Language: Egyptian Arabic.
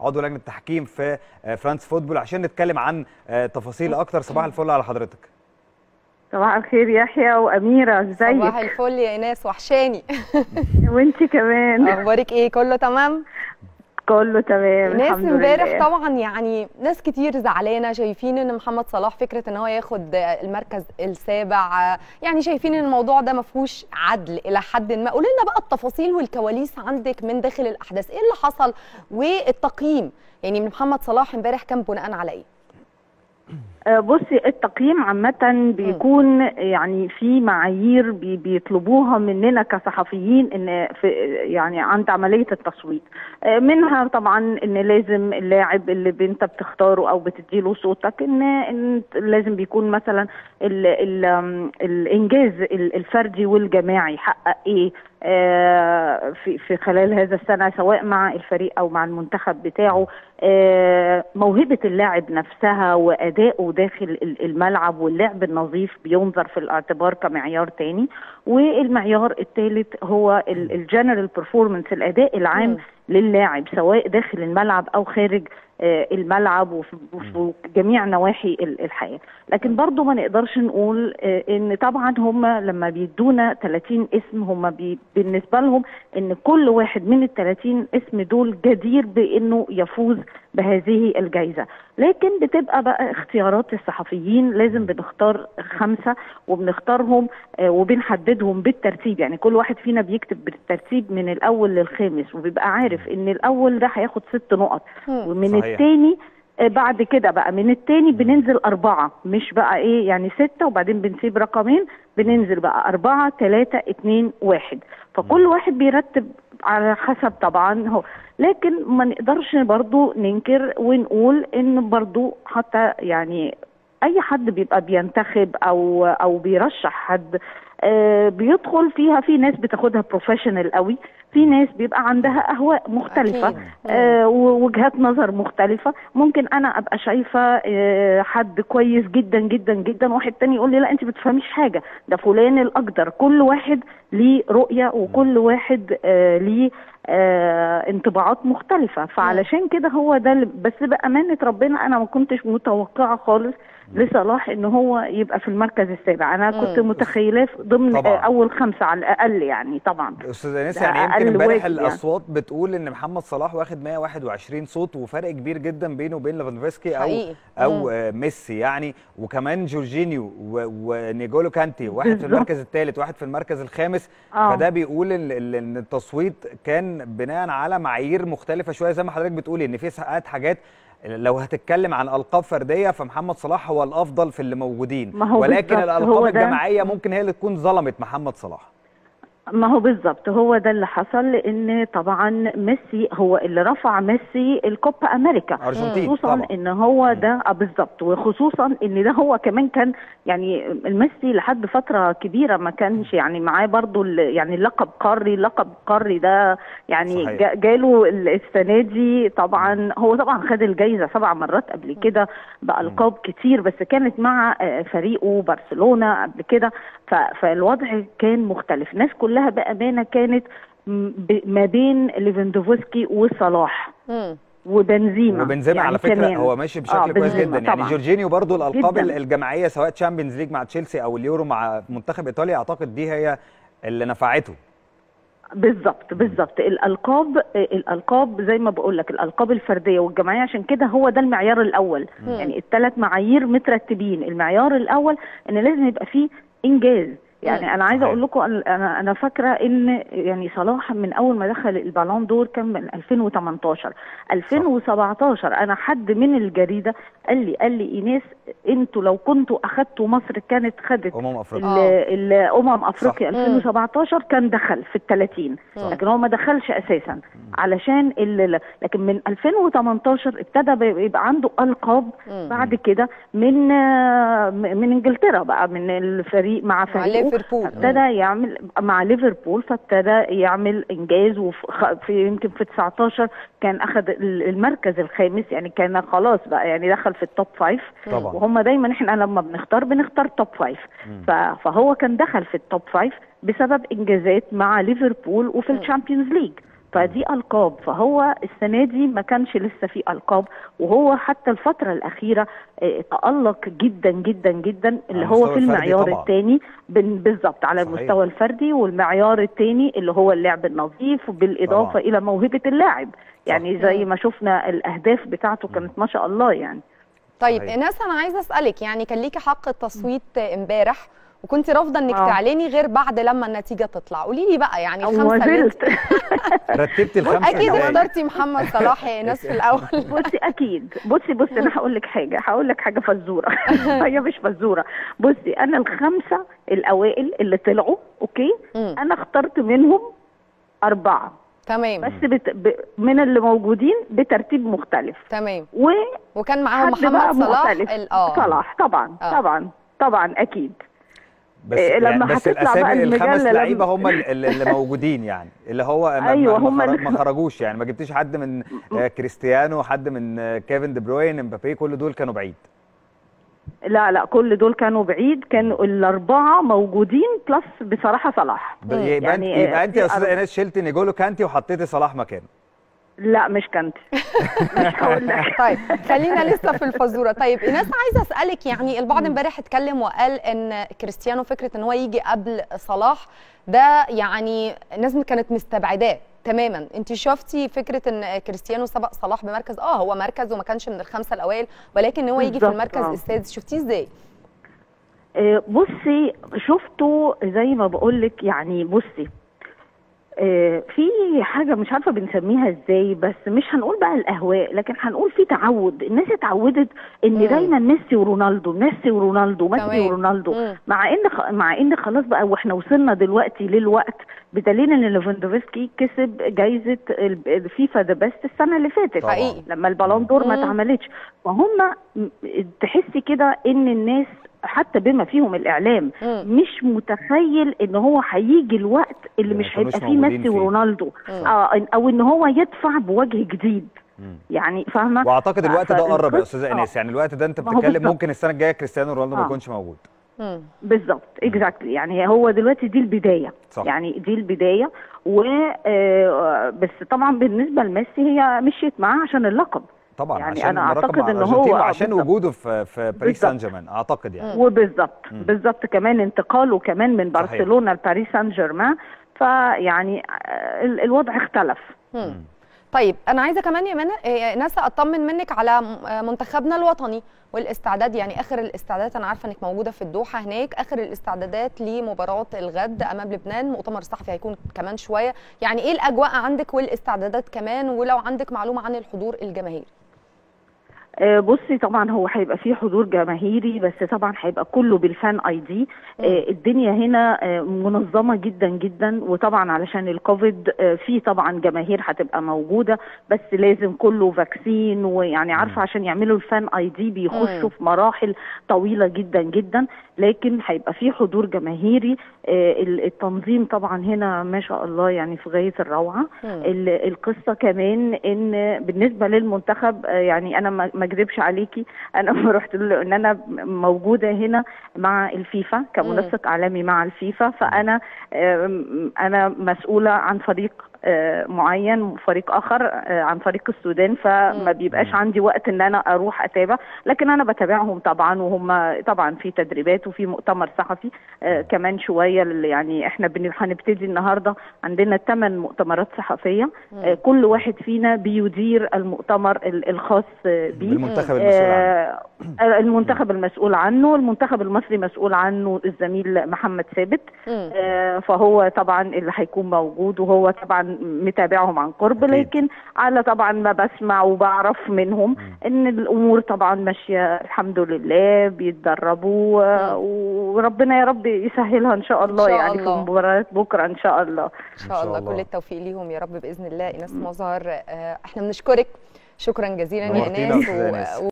عضو لجنه التحكيم في فرانس فوتبول عشان نتكلم عن تفاصيل اكتر صباح الفل على حضرتك صباح الخير يحيى واميره ازيك صباح الفل يا ايناس وحشاني وانتي كمان اخبارك ايه كله تمام كله تمام ناس الحمد امبارح لله طبعا يعني ناس كتير زعلانه شايفين ان محمد صلاح فكره ان هو ياخد المركز السابع يعني شايفين ان الموضوع ده ما فيهوش عدل الى حد ما قولي لنا بقى التفاصيل والكواليس عندك من داخل الاحداث ايه اللي حصل والتقييم يعني من محمد صلاح امبارح كان بناء على ايه آه، بصي التقييم عامة بيكون يعني في معايير بي- بيطلبوها مننا كصحفيين ان في يعني عند عملية التصويت آه، منها طبعا ان لازم اللاعب اللي انت بتختاره او بتديله صوتك ان, إن لازم بيكون مثلا ال ال آم، الانجاز ال- الفردي والجماعي حقق ايه آه، في في خلال هذا السنه سواء مع الفريق او مع المنتخب بتاعه آه، موهبه اللاعب نفسها وادائه داخل ال- الملعب واللعب النظيف بينظر في الاعتبار كمعيار تاني والمعيار الثالث هو الجنرال بيرفورمانس الاداء العام مم. للاعب سواء داخل الملعب او خارج آه، الملعب وفي وفي جميع نواحي ال- الحياه لكن برضو ما نقدرش نقول آه، ان طبعا هم لما بيدونا 30 اسم هم بي بالنسبه لهم ان كل واحد من ال 30 اسم دول جدير بانه يفوز بهذه الجائزه لكن بتبقى بقى اختيارات الصحفيين لازم بنختار خمسه وبنختارهم آه، وبنحددهم بالترتيب يعني كل واحد فينا بيكتب بالترتيب من الاول للخامس وبيبقى عارف ان الاول ده هياخد ست نقط مم. ومن صحيح. التاني آه، بعد كده بقى من التاني بننزل أربعة مش بقى إيه يعني ستة وبعدين بنسيب رقمين بننزل بقى أربعة تلاتة اتنين واحد فكل واحد بيرتب على حسب طبعا هو لكن ما نقدرش برضو ننكر ونقول إن برضو حتى يعني أي حد بيبقى بينتخب أو أو بيرشح حد آه، بيدخل فيها في ناس بتاخدها بروفيشنال قوي في ناس بيبقى عندها أهواء مختلفة أكيد. آه، ووجهات نظر مختلفة ممكن انا ابقى شايفة آه، حد كويس جدا جدا جدا واحد تاني يقول لي لا انت بتفهميش حاجة ده فلان الاقدر كل واحد ليه رؤية وكل واحد آه، ليه آه، انطباعات مختلفة فعلشان كده هو ده اللي- بس بأمانة ربنا انا ما كنتش متوقعة خالص لصلاح ان هو يبقى في المركز السابع انا كنت مم. متخيلاه في ضمن طبعاً. آه، اول خمسة على الاقل يعني طبعا استاذ انس ده يعني يمكن أقل امبارح واجب يعني. الاصوات بتقول ان محمد صلاح واخد 121 صوت وفرق كبير جدا بينه وبين ليفاندوفسكي او حقيقي. او مم. آه، ميسي يعني وكمان جورجينيو و- ونيجولو كانتي واحد في بالظبط. المركز الثالث واحد في المركز الخامس آه. فده بيقول ان ال- ان التصويت كان بناء على معايير مختلفه شويه زي ما حضرتك بتقولي ان في ساعات حاجات لو هتتكلم عن القاب فرديه فمحمد صلاح هو الافضل في اللي موجودين ما هو ولكن بالظبط، الالقاب هو ده. الجماعيه ممكن هي اللي تكون ظلمت محمد صلاح ما هو بالظبط هو ده اللي حصل لان طبعا ميسي هو اللي رفع ميسي الكوبا امريكا أرجنتين خصوصا طبعا. ان هو ده آه بالظبط وخصوصا ان ده هو كمان كان يعني الميسي لحد فتره كبيره ما كانش يعني معاه برضو ال- يعني اللقب قاري اللقب قاري ده يعني صحيح. جا- جاله ال- السنه دي طبعا هو طبعا خد الجائزه سبع مرات قبل كده بالقاب كتير بس كانت مع آه، فريقه برشلونه قبل كده ف- فالوضع كان مختلف الناس كلها بامانه كانت م- ب- ما بين ليفاندوفسكي وصلاح مم. وبنزيما وبنزيما يعني على فكره كمان. هو ماشي بشكل آه، كويس بنزيما جدا يعني طبعاً. جورجينيو برضو الالقاب جداً. الجماعيه سواء تشامبيونز ليج مع تشيلسي او اليورو مع منتخب ايطاليا اعتقد دي هي اللي نفعته بالظبط بالظبط الالقاب الالقاب زي ما بقول لك الالقاب الفرديه والجماعيه عشان كده هو ده المعيار الاول مم. يعني الثلاث معايير مترتبين المعيار الاول ان لازم يبقى فيه انجاز يعني مم. انا عايزه صحيح. اقول لكم انا انا فاكره ان يعني صلاح من اول ما دخل البالون دور كان من 2018 2017 انا حد من الجريده قال لي قال لي ايناس انتوا لو كنتوا اخدتوا مصر كانت خدت امم افريقيا ال- الامم افريقيا صح. 2017 كان دخل في ال 30 صح. لكن هو ما دخلش اساسا علشان ال- لكن من 2018 ابتدى بي- يبقى عنده القاب مم. بعد كده من آه، م- من انجلترا بقى من الفريق مع مع فريقه ليفربول ابتدى يعمل مع ليفربول فابتدى يعمل انجاز وفي خ- في يمكن في 19 كان اخذ ال- المركز الخامس يعني كان خلاص بقى يعني دخل في التوب فايف طبعا وهم دايما احنا لما بنختار بنختار توب فايف ف- فهو كان دخل في التوب فايف بسبب انجازات مع ليفربول وفي الشامبيونز ليج فدي القاب فهو السنه دي ما كانش لسه في القاب وهو حتى الفتره الاخيره آه، تالق جدا جدا جدا اللي هو المستوى في الفردي المعيار طبعاً. الثاني بالظبط على صحيح. المستوى الفردي والمعيار الثاني اللي هو اللعب النظيف بالاضافه طبعاً. الى موهبه اللاعب يعني صح. زي ما شفنا الاهداف بتاعته كانت ما شاء الله يعني طيب صحيح. ايناس انا عايزه اسالك يعني كان ليكي حق التصويت امبارح وكنت رافضه انك آه. تعلني غير بعد لما النتيجه تطلع قولي لي بقى يعني الخمسه وما اللي انت- زلت رتبتي الخمسه اكيد ازاي؟ اخترتي محمد صلاح يا ايناس في الاول بصي اكيد بصي بصي انا هقول لك حاجه هقول لك حاجه فزوره هي مش فزوره بصي انا الخمسه الاوائل اللي طلعوا اوكي مم. انا اخترت منهم اربعه تمام بس بت... ب... من اللي موجودين بترتيب مختلف تمام و وكان معاهم حد بقى محمد صلاح مختلف. ال- اه صلاح طبعا آه. طبعا طبعا اكيد بس إيه، يعني لما بس هتطلع بقى الاسامي المجلة الخمس لما- لعيبه هم ال- ال- اللي موجودين يعني اللي هو ما, أيوة، ما, هم ما, خرج- اللي- ما خرجوش يعني ما جبتيش حد من آه، كريستيانو حد من آه، كيفن دي بروين امبابي كل دول كانوا بعيد لا لا كل دول كانوا بعيد كانوا الاربعه موجودين بلس بصراحه صلاح ب- يبقى انت يعني، آه، يبقى انت يا في استاذه أرب- ايناس شلتي نيجولو كانتي وحطيتي صلاح مكانه لا مش كانت مش هقول لك طيب خلينا لسه في الفزوره طيب ايناس عايزه اسالك يعني البعض امبارح اتكلم وقال ان كريستيانو فكره ان هو يجي قبل صلاح ده يعني الناس كانت مستبعداه تماما انت شفتي فكره ان كريستيانو سبق صلاح بمركز اه هو مركز وما كانش من الخمسه الاوائل ولكن هو يجي في بالظبط، المركز آه. السادس شفتيه ازاي آه، بصي شفته زي ما بقول لك يعني بصي آه، في حاجة مش عارفة بنسميها ازاي بس مش هنقول بقى الأهواء لكن هنقول في تعود الناس اتعودت ان مم. دايما ميسي ورونالدو ميسي ورونالدو ميسي تمام. ورونالدو مم. مع ان خ... مع ان خلاص بقى واحنا وصلنا دلوقتي للوقت بدليل ان ليفاندوفسكي كسب جايزة ال- الفيفا ذا بيست السنة اللي فاتت طبعاً. حقيقي لما البالون دور ما مم. اتعملتش فهم م- تحسي كده ان الناس حتى بما فيهم الاعلام مم. مش متخيل ان هو هيجي الوقت اللي اللي مش ما كانوش هيبقى فيه موجودين ميسي فيه. ورونالدو مم. اه إن- او ان هو يدفع بوجه جديد مم. يعني فاهمه واعتقد الوقت ده قرب يا فالقصة- استاذه ايناس يعني الوقت ده انت ما هو بتتكلم بالظبط. ممكن السنه الجايه كريستيانو رونالدو ما آه. يكونش موجود مم. بالظبط اكزاكتلي يعني هو دلوقتي دي البدايه صح. يعني دي البدايه و آه، بس طبعا بالنسبه لميسي هي مشيت معاه عشان اللقب طبعا يعني عشان أنا رقم أعتقد مع إن الأرجنتين هو- آه، وعشان بالظبط. وجوده في في باريس بالظبط. سان جيرمان اعتقد يعني وبالظبط مم. بالظبط كمان انتقاله كمان من صحيح. برشلونه لباريس سان جيرمان فيعني آه، ال- الوضع اختلف مم. طيب انا عايزه كمان يا منى إيه، ناس اطمن منك على م- آه، منتخبنا الوطني والاستعداد يعني اخر الاستعدادات انا عارفه انك موجوده في الدوحه هناك اخر الاستعدادات لمباراه الغد امام لبنان مؤتمر الصحفي هيكون كمان شويه يعني ايه الاجواء عندك والاستعدادات كمان ولو عندك معلومه عن الحضور الجماهيري آه، بصي طبعا هو هيبقى فيه حضور جماهيري بس طبعا هيبقى كله بالفان اي دي آه، الدنيا هنا آه، منظمه جدا جدا وطبعا علشان الكوفيد آه، في طبعا جماهير هتبقى موجوده بس لازم كله فاكسين ويعني عارفه عشان يعملوا الفان اي دي بيخشوا في مراحل طويله جدا جدا لكن هيبقى في حضور جماهيري آه، ال- التنظيم طبعا هنا ما شاء الله يعني في غايه الروعه مم. ال- القصه كمان ان بالنسبه للمنتخب آه، يعني انا ما ما اكذبش عليكي انا ما رحت له ان انا موجوده هنا مع الفيفا كمنسق اعلامي مع الفيفا فانا آم، انا مسؤوله عن فريق آه، معين وفريق اخر آه، عن فريق السودان فما بيبقاش عندي وقت ان انا اروح اتابع لكن انا بتابعهم طبعا وهم طبعا في تدريبات وفي مؤتمر صحفي آه، كمان شويه اللي يعني احنا بن- هنبتدي النهارده عندنا ثمان مؤتمرات صحفيه آه، كل واحد فينا بيدير المؤتمر ال- الخاص آه، بيه بالمنتخب المسؤول عنه آه، المنتخب المسؤول عنه المنتخب المصري مسؤول عنه الزميل محمد ثابت مم. آه، فهو طبعا اللي هيكون موجود وهو طبعا متابعهم عن قرب أكيد. لكن على طبعا ما بسمع وبعرف منهم ان الامور طبعا ماشيه الحمد لله بيتدربوا آه، وربنا يا رب يسهلها ان شاء الله شاء يعني في الله. مباريات بكره ان شاء الله ان شاء الله الله. كل التوفيق ليهم يا رب باذن الله ايناس مظهر آه، احنا بنشكرك شكرا جزيلا يا نورتينا ايناس أستاذة إيناس. و-